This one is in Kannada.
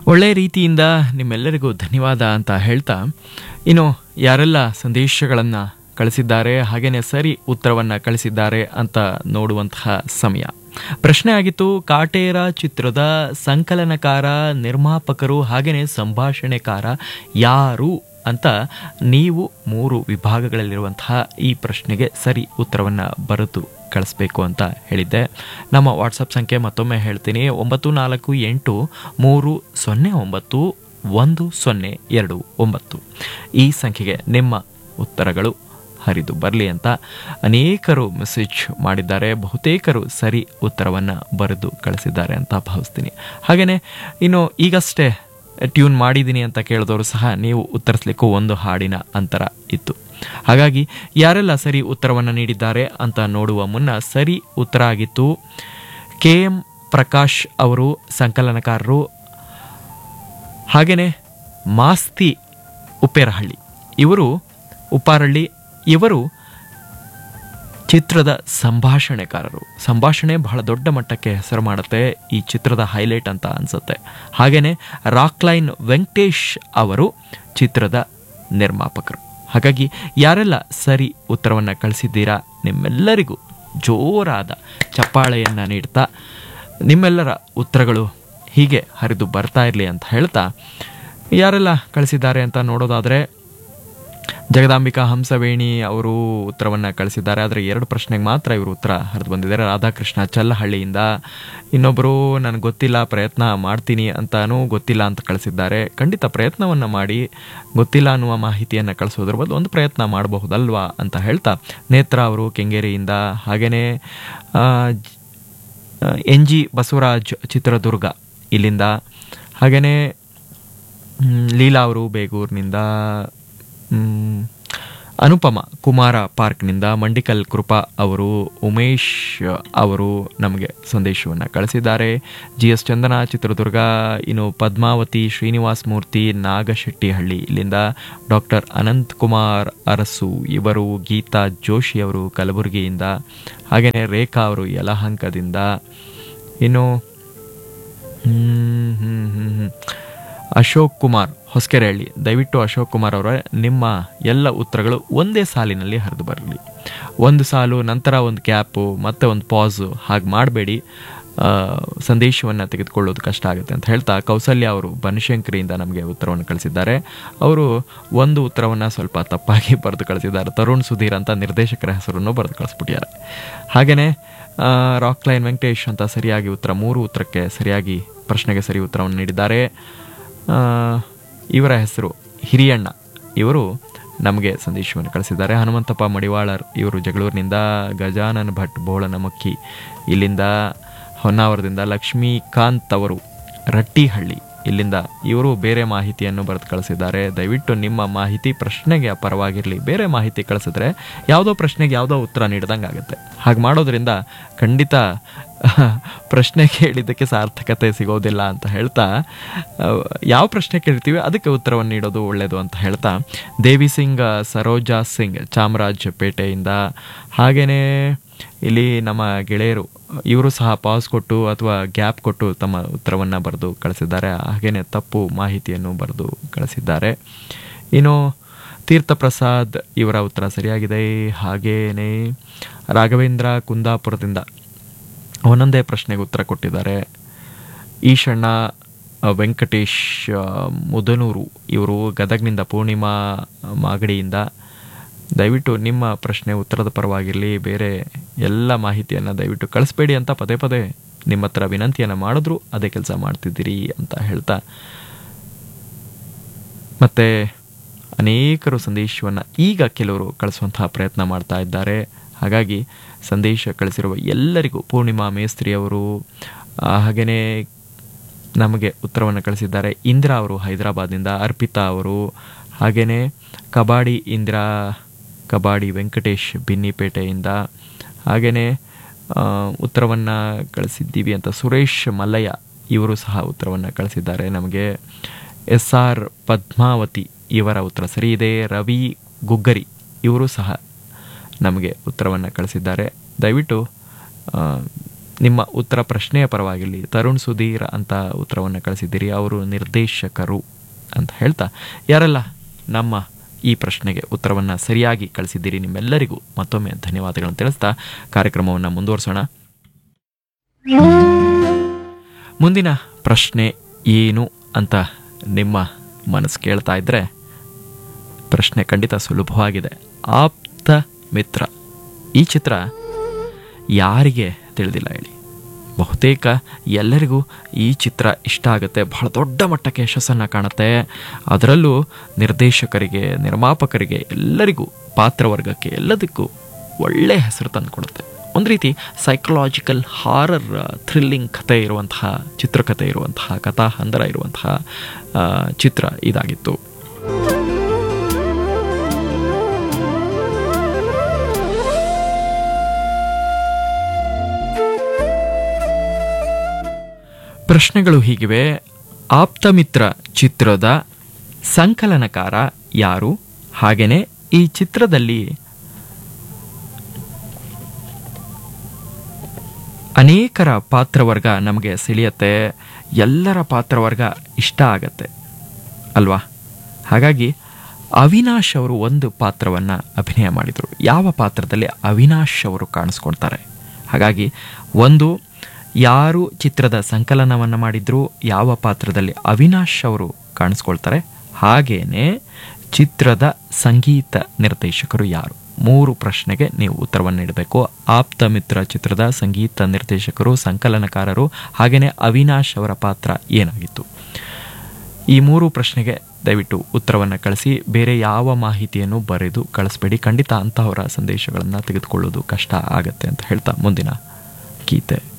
ಒಳ್ಳೆಯ ರೀತಿಯಿಂದ ನಿಮ್ಮೆಲ್ಲರಿಗೂ ಧನ್ಯವಾದ ಅಂತ ಹೇಳ್ತಾ ಇನ್ನು ಯಾರೆಲ್ಲ ಸಂದೇಶಗಳನ್ನು ಕಳಿಸಿದ್ದಾರೆ ಹಾಗೆಯೇ ಸರಿ ಉತ್ತರವನ್ನು ಕಳಿಸಿದ್ದಾರೆ ಅಂತ ನೋಡುವಂತಹ ಸಮಯ ಪ್ರಶ್ನೆ ಆಗಿತ್ತು ಕಾಟೇರ ಚಿತ್ರದ ಸಂಕಲನಕಾರ ನಿರ್ಮಾಪಕರು ಹಾಗೆಯೇ ಸಂಭಾಷಣೆಕಾರ ಯಾರು ಅಂತ ನೀವು ಮೂರು ವಿಭಾಗಗಳಲ್ಲಿರುವಂತಹ ಈ ಪ್ರಶ್ನೆಗೆ ಸರಿ ಉತ್ತರವನ್ನು ಬರೆದು ಕಳಿಸ್ಬೇಕು ಅಂತ ಹೇಳಿದ್ದೆ ನಮ್ಮ ವಾಟ್ಸಪ್ ಸಂಖ್ಯೆ ಮತ್ತೊಮ್ಮೆ ಹೇಳ್ತೀನಿ ಒಂಬತ್ತು ನಾಲ್ಕು ಎಂಟು ಮೂರು ಸೊನ್ನೆ ಒಂಬತ್ತು ಒಂದು ಸೊನ್ನೆ ಎರಡು ಒಂಬತ್ತು ಈ ಸಂಖ್ಯೆಗೆ ನಿಮ್ಮ ಉತ್ತರಗಳು ಹರಿದು ಬರಲಿ ಅಂತ ಅನೇಕರು ಮೆಸೇಜ್ ಮಾಡಿದ್ದಾರೆ ಬಹುತೇಕರು ಸರಿ ಉತ್ತರವನ್ನು ಬರೆದು ಕಳಿಸಿದ್ದಾರೆ ಅಂತ ಭಾವಿಸ್ತೀನಿ ಹಾಗೆಯೇ ಇನ್ನು ಈಗಷ್ಟೇ ಟ್ಯೂನ್ ಮಾಡಿದ್ದೀನಿ ಅಂತ ಕೇಳಿದವರು ಸಹ ನೀವು ಉತ್ತರಿಸಲಿಕ್ಕೂ ಒಂದು ಹಾಡಿನ ಅಂತರ ಇತ್ತು ಹಾಗಾಗಿ ಯಾರೆಲ್ಲ ಸರಿ ಉತ್ತರವನ್ನು ನೀಡಿದ್ದಾರೆ ಅಂತ ನೋಡುವ ಮುನ್ನ ಸರಿ ಉತ್ತರ ಆಗಿತ್ತು ಕೆ ಎಂ ಪ್ರಕಾಶ್ ಅವರು ಸಂಕಲನಕಾರರು ಹಾಗೆಯೇ ಮಾಸ್ತಿ ಉಪ್ಪೇರಹಳ್ಳಿ ಇವರು ಉಪ್ಪಾರಳ್ಳಿ ಇವರು ಚಿತ್ರದ ಸಂಭಾಷಣೆಕಾರರು ಸಂಭಾಷಣೆ ಬಹಳ ದೊಡ್ಡ ಮಟ್ಟಕ್ಕೆ ಹೆಸರು ಮಾಡುತ್ತೆ ಈ ಚಿತ್ರದ ಹೈಲೈಟ್ ಅಂತ ಅನ್ಸುತ್ತೆ ಹಾಗೆಯೇ ರಾಕ್ಲೈನ್ ವೆಂಕಟೇಶ್ ಅವರು ಚಿತ್ರದ ನಿರ್ಮಾಪಕರು ಹಾಗಾಗಿ ಯಾರೆಲ್ಲ ಸರಿ ಉತ್ತರವನ್ನು ಕಳಿಸಿದ್ದೀರಾ ನಿಮ್ಮೆಲ್ಲರಿಗೂ ಜೋರಾದ ಚಪ್ಪಾಳೆಯನ್ನು ನೀಡ್ತಾ ನಿಮ್ಮೆಲ್ಲರ ಉತ್ತರಗಳು ಹೀಗೆ ಹರಿದು ಬರ್ತಾ ಇರಲಿ ಅಂತ ಹೇಳ್ತಾ ಯಾರೆಲ್ಲ ಕಳಿಸಿದ್ದಾರೆ ಅಂತ ನೋಡೋದಾದರೆ ಜಗದಾಂಬಿಕಾ ಹಂಸವೇಣಿ ಅವರು ಉತ್ತರವನ್ನು ಕಳಿಸಿದ್ದಾರೆ ಆದರೆ ಎರಡು ಪ್ರಶ್ನೆಗೆ ಮಾತ್ರ ಇವರು ಉತ್ತರ ಹರಿದು ಬಂದಿದ್ದಾರೆ ರಾಧಾಕೃಷ್ಣ ಚಲ್ಲಹಳ್ಳಿಯಿಂದ ಇನ್ನೊಬ್ಬರು ನನಗೆ ಗೊತ್ತಿಲ್ಲ ಪ್ರಯತ್ನ ಮಾಡ್ತೀನಿ ಅಂತಾನೂ ಗೊತ್ತಿಲ್ಲ ಅಂತ ಕಳಿಸಿದ್ದಾರೆ ಖಂಡಿತ ಪ್ರಯತ್ನವನ್ನು ಮಾಡಿ ಗೊತ್ತಿಲ್ಲ ಅನ್ನುವ ಮಾಹಿತಿಯನ್ನು ಕಳಿಸೋದ್ರ ಬದಲು ಒಂದು ಪ್ರಯತ್ನ ಮಾಡಬಹುದಲ್ವಾ ಅಂತ ಹೇಳ್ತಾ ನೇತ್ರ ಅವರು ಕೆಂಗೇರಿಯಿಂದ ಹಾಗೆಯೇ ಎನ್ ಜಿ ಬಸವರಾಜ್ ಚಿತ್ರದುರ್ಗ ಇಲ್ಲಿಂದ ಹಾಗೆಯೇ ಲೀಲಾ ಅವರು ಬೇಗೂರಿನಿಂದ ಮ್, ಅನುಪಮ ಕುಮಾರ ಪಾರ್ಕ್ನಿಂದ ಮಂಡಿಕಲ್ ಕೃಪಾ ಅವರು ಉಮೇಶ್ ಅವರು ನಮಗೆ ಸಂದೇಶವನ್ನು ಕಳಿಸಿದ್ದಾರೆ ಜಿ ಎಸ್ ಚಂದನ ಚಿತ್ರದುರ್ಗ ಇನ್ನು ಪದ್ಮಾವತಿ ಶ್ರೀನಿವಾಸ್ ಮೂರ್ತಿ ನಾಗಶೆಟ್ಟಿಹಳ್ಳಿ ಇಲ್ಲಿಂದ ಡಾಕ್ಟರ್ ಅನಂತ್ ಕುಮಾರ್ ಅರಸು ಇವರು ಗೀತಾ ಜೋಶಿ ಅವರು ಕಲಬುರಗಿಯಿಂದ ಹಾಗೆಯೇ ರೇಖಾ ಅವರು ಯಲಹಂಕದಿಂದ ಇನ್ನು ಹ್ಮ್, ಹ್ಮ್, ಹ್ಮ್, ಹ್ಮ್. ಅಶೋಕ್ ಕುಮಾರ್ ಹೊಸಕೆರೆಹಳ್ಳಿ ದಯವಿಟ್ಟು ಅಶೋಕ್ ಕುಮಾರ್ ಅವರ ನಿಮ್ಮ ಎಲ್ಲ ಉತ್ತರಗಳು ಒಂದೇ ಸಾಲಿನಲ್ಲಿ ಹರಿದು ಬರಲಿ ಒಂದು ಸಾಲು ನಂತರ ಒಂದು ಕ್ಯಾಪು ಮತ್ತೆ ಒಂದು ಪಾಸು ಹಾಗೆ ಮಾಡಬೇಡಿ ಸಂದೇಶವನ್ನು ತೆಗೆದುಕೊಳ್ಳೋದು ಕಷ್ಟ ಆಗುತ್ತೆ ಅಂತ ಹೇಳ್ತಾ ಕೌಸಲ್ಯ ಅವರು ಬನಶಂಕರಿಯಿಂದ ನಮಗೆ ಉತ್ತರವನ್ನು ಕಳಿಸಿದ್ದಾರೆ ಅವರು ಒಂದು ಉತ್ತರವನ್ನು ಸ್ವಲ್ಪ ತಪ್ಪಾಗಿ ಬರೆದು ಕಳಿಸಿದ್ದಾರೆ ತರುಣ್ ಸುಧೀರ್ ಅಂತ ನಿರ್ದೇಶಕರ ಹೆಸರನ್ನು ಬರೆದು ಕಳಿಸ್ಬಿಟ್ಟಿದ್ದಾರೆ ಹಾಗೆಯೇ ರಾಕ್ಲೈನ್ ವೆಂಕಟೇಶ್ ಅಂತ ಸರಿಯಾಗಿ ಉತ್ತರ ಮೂರು ಉತ್ತರಕ್ಕೆ ಸರಿಯಾಗಿ ಪ್ರಶ್ನೆಗೆ ಸರಿ ಉತ್ತರವನ್ನು ನೀಡಿದ್ದಾರೆ ಆ, ಇವರ ಹೆಸರು ಹಿರಿಯಣ್ಣ ಇವರು ನಮಗೆ ಸಂದೇಶವನ್ನು ಕಳಿಸಿದ್ದಾರೆ ಹನುಮಂತಪ್ಪ ಮಡಿವಾಳರ್ ಇವರು ಜಗಳೂರಿನಿಂದ ಗಜಾನನ್ ಭಟ್ ಬೋಳನಮಕ್ಕಿ ಇಲ್ಲಿಂದ ಹೊನ್ನಾವರದಿಂದ ಲಕ್ಷ್ಮೀಕಾಂತ್ ಅವರು ರಟ್ಟಿಹಳ್ಳಿ ಇಲ್ಲಿಂದ ಇವರು ಬೇರೆ ಮಾಹಿತಿಯನ್ನು ಬರೆದು ಕಳಿಸಿದ್ದಾರೆ ದಯವಿಟ್ಟು ನಿಮ್ಮ ಮಾಹಿತಿ ಪ್ರಶ್ನೆಗೆ ಪರವಾಗಿರಲಿ ಬೇರೆ ಮಾಹಿತಿ ಕಳಿಸಿದ್ರೆ ಯಾವುದೋ ಪ್ರಶ್ನೆಗೆ ಯಾವುದೋ ಉತ್ತರ ನೀಡ್ದಂಗೆ ಆಗುತ್ತೆ ಹಾಗೆ ಮಾಡೋದ್ರಿಂದ ಖಂಡಿತ ಪ್ರಶ್ನೆ ಕೇಳಿದ್ದಕ್ಕೆ ಸಾರ್ಥಕತೆ ಸಿಗೋದಿಲ್ಲ ಅಂತ ಹೇಳ್ತಾ ಆ, ಯಾವ ಪ್ರಶ್ನೆ ಕೇಳ್ತೀವಿ ಅದಕ್ಕೆ ಉತ್ತರವನ್ನು ನೀಡೋದು ಒಳ್ಳೆಯದು ಅಂತ ಹೇಳ್ತಾ ದೇವಿ ಸಿಂಗ್ ಸರೋಜಾ ಸಿಂಗ್ ಚಾಮರಾಜಪೇಟೆಯಿಂದ ಹಾಗೆಯೇ ಇಲ್ಲಿ ನಮ್ಮ ಗೆಳೆಯರು ಇವರು ಸಹ ಪಾಸ್ ಕೊಟ್ಟು ಅಥವಾ ಗ್ಯಾಪ್ ಕೊಟ್ಟು ತಮ್ಮ ಉತ್ತರವನ್ನು ಬರೆದು ಕಳಿಸಿದ್ದಾರೆ ಹಾಗೆಯೇ ತಪ್ಪು ಮಾಹಿತಿಯನ್ನು ಬರೆದು ಕಳಿಸಿದ್ದಾರೆ ಇನ್ನು ತೀರ್ಥಪ್ರಸಾದ್ ಇವರ ಉತ್ತರ ಸರಿಯಾಗಿದೆ ಹಾಗೇನೇ ರಾಘವೇಂದ್ರ ಕುಂದಾಪುರದಿಂದ ಒಂದೊಂದೇ ಪ್ರಶ್ನೆಗೆ ಉತ್ತರ ಕೊಟ್ಟಿದ್ದಾರೆ ಈಶಣ್ಣ ಅ, ವೆಂಕಟೇಶ್ ಅ, ಮುದನೂರು ಇವರು ಗದಗ್ನಿಂದ ಪೂರ್ಣಿಮಾ ಮಾಗಡಿಯಿಂದ ದಯವಿಟ್ಟು ನಿಮ್ಮ ಪ್ರಶ್ನೆ ಉತ್ತರದ ಪರವಾಗಿರಲಿ ಬೇರೆ ಎಲ್ಲ ಮಾಹಿತಿಯನ್ನು ದಯವಿಟ್ಟು ಕಳಿಸ್ಬೇಡಿ ಅಂತ ಪದೇ ಪದೇ ನಿಮ್ಮ ಹತ್ರ ವಿನಂತಿಯನ್ನು ಮಾಡಿದ್ರು ಅದೇ ಕೆಲಸ ಮಾಡ್ತಿದ್ದೀರಿ ಅಂತ ಹೇಳ್ತಾ ಮತ್ತು ಅನೇಕರು ಸಂದೇಶವನ್ನು ಈಗ ಕೆಲವರು ಕಳಿಸುವಂತಹ ಪ್ರಯತ್ನ ಮಾಡ್ತಾ ಇದ್ದಾರೆ ಹಾಗಾಗಿ ಸಂದೇಶ ಕಳಿಸಿರುವ ಎಲ್ಲರಿಗೂ ಪೂರ್ಣಿಮಾ ಮೇಸ್ತ್ರಿ ಅವರು ಹಾಗೆಯೇ ನಮಗೆ ಉತ್ತರವನ್ನು ಕಳಿಸಿದ್ದಾರೆ ಇಂದಿರಾ ಅವರು ಹೈದರಾಬಾದ್ನಿಂದ ಅರ್ಪಿತಾ ಅವರು ಹಾಗೆಯೇ ಕಬಾಡಿ ಇಂದಿರಾ ಕಬಾಡಿ ವೆಂಕಟೇಶ್ ಬಿನ್ನಿಪೇಟೆಯಿಂದ ಹಾಗೆಯೇ ಉತ್ತರವನ್ನು ಕಳಿಸಿದ್ದೀವಿ ಅಂತ ಸುರೇಶ್ ಮಲ್ಲಯ್ಯ ಇವರು ಸಹ ಉತ್ತರವನ್ನು ಕಳಿಸಿದ್ದಾರೆ ನಮಗೆ ಎಸ್ ಆರ್ ಪದ್ಮಾವತಿ ಇವರ ಉತ್ತರ ಸರಿ ಇದೆ ರವಿ ಗುಗ್ಗರಿ ಇವರು ಸಹ ನಮಗೆ ಉತ್ತರವನ್ನು ಕಳಿಸಿದ್ದಾರೆ ದಯವಿಟ್ಟು ಆ, ನಿಮ್ಮ ಉತ್ತರ ಪ್ರಶ್ನೆಯ ಪರವಾಗಿರಲಿ ತರುಣ್ ಸುಧೀರ್ ಅಂತ ಉತ್ತರವನ್ನು ಕಳಿಸಿದ್ದೀರಿ ಅವರು ನಿರ್ದೇಶಕರು ಅಂತ ಹೇಳ್ತಾ ಯಾರೆಲ್ಲ ನಮ್ಮ ಈ ಪ್ರಶ್ನೆಗೆ ಉತ್ತರವನ್ನು ಸರಿಯಾಗಿ ಕಳಿಸಿದ್ದೀರಿ ನಿಮ್ಮೆಲ್ಲರಿಗೂ ಮತ್ತೊಮ್ಮೆ ಧನ್ಯವಾದಗಳನ್ನು ತಿಳಿಸ್ತಾ ಕಾರ್ಯಕ್ರಮವನ್ನು ಮುಂದುವರಿಸೋಣ ಮುಂದಿನ ಪ್ರಶ್ನೆ ಏನು ಅಂತ ನಿಮ್ಮ ಮನಸ್ಸು ಕೇಳ್ತಾ ಇದ್ದರೆ ಪ್ರಶ್ನೆ ಖಂಡಿತ ಸುಲಭವಾಗಿದೆ ಆಪ್ತ ಮಿತ್ರ ಈ ಚಿತ್ರ ಯಾರಿಗೆ ತಿಳಿದಿಲ್ಲ ಹೇಳಿ ಬಹುತೇಕ ಎಲ್ಲರಿಗೂ ಈ ಚಿತ್ರ ಇಷ್ಟ ಆಗುತ್ತೆ ಬಹಳ ದೊಡ್ಡ ಮಟ್ಟಕ್ಕೆ ಯಶಸ್ಸನ್ನು ಕಾಣುತ್ತೆ ಅದರಲ್ಲೂ ನಿರ್ದೇಶಕರಿಗೆ ನಿರ್ಮಾಪಕರಿಗೆ ಎಲ್ಲರಿಗೂ ಪಾತ್ರವರ್ಗಕ್ಕೆ ಎಲ್ಲದಕ್ಕೂ ಒಳ್ಳೆಯ ಹೆಸರು ತಂದುಕೊಡುತ್ತೆ ಒಂದು ರೀತಿ ಸೈಕಲಾಜಿಕಲ್ ಹಾರರ್ ಥ್ರಿಲ್ಲಿಂಗ್ ಕಥೆ ಇರುವಂತಹ ಚಿತ್ರಕಥೆ ಇರುವಂತಹ ಕಥಾ ಹಂದರ ಇರುವಂತಹ ಆ, ಚಿತ್ರ ಇದಾಗಿತ್ತು ಪ್ರಶ್ನೆಗಳು ಹೀಗಿವೆ ಆಪ್ತಮಿತ್ರ ಚಿತ್ರದ ಸಂಕಲನಕಾರ ಯಾರು ಹಾಗೆಯೇ ಈ ಚಿತ್ರದಲ್ಲಿ ಅನೇಕರ ಪಾತ್ರವರ್ಗ ನಮಗೆ ಸೆಳೆಯುತ್ತೆ ಎಲ್ಲರ ಪಾತ್ರವರ್ಗ ಇಷ್ಟ ಆಗತ್ತೆ ಅಲ್ವಾ ಹಾಗಾಗಿ ಅವಿನಾಶ್ ಅವರು ಒಂದು ಪಾತ್ರವನ್ನು ಅಭಿನಯ ಮಾಡಿದರು ಯಾವ ಪಾತ್ರದಲ್ಲಿ ಅವಿನಾಶ್ ಅವರು ಕಾಣಿಸ್ಕೊಳ್ತಾರೆ ಹಾಗಾಗಿ ಒಂದು ಯಾರು ಚಿತ್ರದ ಸಂಕಲನವನ್ನು ಮಾಡಿದ್ರು ಯಾವ ಪಾತ್ರದಲ್ಲಿ ಅವಿನಾಶ್ ಅವರು ಕಾಣಿಸ್ಕೊಳ್ತಾರೆ ಹಾಗೇನೆ ಚಿತ್ರದ ಸಂಗೀತ ನಿರ್ದೇಶಕರು ಯಾರು ಮೂರು ಪ್ರಶ್ನೆಗೆ ನೀವು ಉತ್ತರವನ್ನು ನೀಡಬೇಕು ಆಪ್ತ ಮಿತ್ರ ಚಿತ್ರದ ಸಂಗೀತ ನಿರ್ದೇಶಕರು ಸಂಕಲನಕಾರರು ಹಾಗೆಯೇ ಅವಿನಾಶ್ ಅವರ ಪಾತ್ರ ಏನಾಗಿತ್ತು ಈ ಮೂರು ಪ್ರಶ್ನೆಗೆ ದಯವಿಟ್ಟು ಉತ್ತರವನ್ನು ಕಳಿಸಿ ಬೇರೆ ಯಾವ ಮಾಹಿತಿಯನ್ನು ಬರೆದು ಕಳಿಸ್ಬೇಡಿ ಖಂಡಿತ ಅಂತಹವರ ಸಂದೇಶಗಳನ್ನು ತೆಗೆದುಕೊಳ್ಳೋದು ಕಷ್ಟ ಆಗತ್ತೆ ಅಂತ ಹೇಳ್ತಾ ಮುಂದಿನ ಗೀತೆ